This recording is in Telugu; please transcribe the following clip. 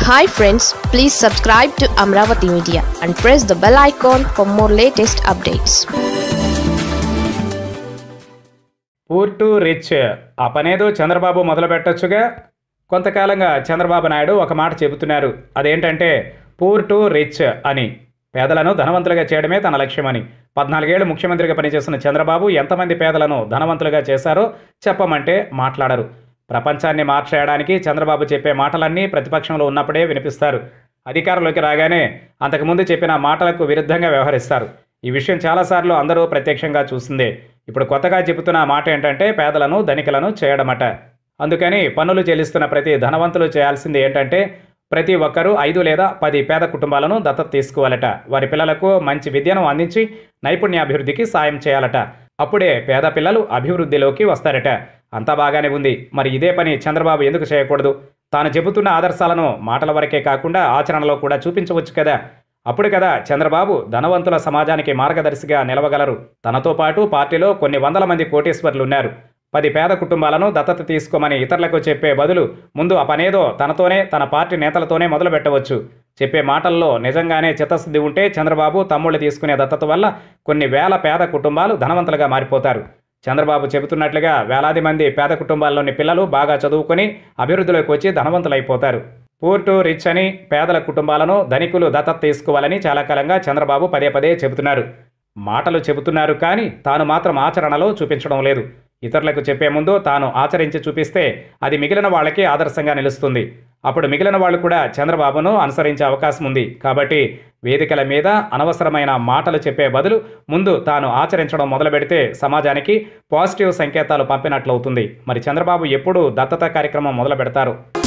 hi friends please subscribe to Amaravati media and press the bell icon for more latest updates poor to rich ఆ పనేదో చంద్రబాబు మొదలు పెట్టొచ్చుగా కొంతకాలంగా చంద్రబాబు నాయుడు ఒక మాట చెబుతున్నారు అదేంటంటే పూర్ టు రిచ్ అని పేదలను ధనవంతులుగా చేయడమే తన లక్ష్యమని పద్నాలుగేళ్లు ముఖ్యమంత్రిగా పనిచేస్తున్న చంద్రబాబు ఎంతమంది పేదలను ధనవంతులుగా చేశారో చెప్పమంటే మాట్లాడరు ప్రపంచాన్ని మార్చేయడానికి చంద్రబాబు చెప్పే మాటలన్నీ ప్రతిపక్షంలో ఉన్నప్పుడే వినిపిస్తారు అధికారంలోకి రాగానే అంతకుముందు చెప్పిన మాటలకు విరుద్ధంగా వ్యవహరిస్తారు ఈ విషయం చాలాసార్లు అందరూ ప్రత్యక్షంగా చూసిందే ఇప్పుడు కొత్తగా చెబుతున్న మాట ఏంటంటే పేదలను ధనికులను చేయడమట అందుకని పన్నులు చెల్లిస్తున్న ప్రతి ధనవంతులు చేయాల్సింది ఏంటంటే ప్రతి ఒక్కరూ ఐదు లేదా పది పేద కుటుంబాలను దత్తత తీసుకోవాలట వారి పిల్లలకు మంచి విద్యను అందించి నైపుణ్యాభివృద్ధికి సాయం చేయాలట అప్పుడే పేద పిల్లలు అభివృద్ధిలోకి వస్తారట అంతా బాగానే ఉంది మరి ఇదే పని చంద్రబాబు ఎందుకు చేయకూడదు తాను చెబుతున్న ఆదర్శాలను మాటల వరకే కాకుండా ఆచరణలో కూడా చూపించవచ్చు కదా అప్పుడు కదా చంద్రబాబు ధనవంతుల సమాజానికి మార్గదర్శిగా నిలవగలరు తనతో పాటు పార్టీలో కొన్ని వందల మంది కోటీశ్వర్లు ఉన్నారు పది పేద కుటుంబాలను దత్తత తీసుకోమని ఇతరులకు చెప్పే బదులు ముందు ఆ పనేదో తనతోనే తన పార్టీ నేతలతోనే మొదలు పెట్టవచ్చు చెప్పే మాటల్లో నిజంగానే చిత్తశుద్ధి ఉంటే చంద్రబాబు తమ్ముళ్ళు తీసుకునే దత్తత వల్ల కొన్ని వేల పేద కుటుంబాలు ధనవంతులుగా మారిపోతారు చంద్రబాబు చెబుతున్నట్లుగా వేలాది మంది పేద కుటుంబాల్లోని పిల్లలు బాగా చదువుకొని అభివృద్ధిలోకి వచ్చి ధనవంతులైపోతారు పూర్ టు రిచ్ అని పేదల కుటుంబాలను ధనికులు దత్తత తీసుకోవాలని చాలా కాలంగా చంద్రబాబు పదే పదే చెబుతున్నారు మాటలు చెబుతున్నారు కానీ తాను మాత్రం ఆచరణలో చూపించడం లేదు ఇతరులకు చెప్పే ముందు తాను ఆచరించి చూపిస్తే అది మిగిలిన వాళ్ళకి ఆదర్శంగా నిలుస్తుంది అప్పుడు మిగిలిన వాళ్ళు కూడా చంద్రబాబును అనుసరించే అవకాశం ఉంది కాబట్టి వేదికల మీద అనవసరమైన మాటలు చెప్పే బదులు ముందు తాను ఆచరించడం మొదలు పెడితే సమాజానికి పాజిటివ్ సంకేతాలు పంపినట్లవుతుంది మరి చంద్రబాబు ఎప్పుడు దత్తత కార్యక్రమం మొదలు పెడతారు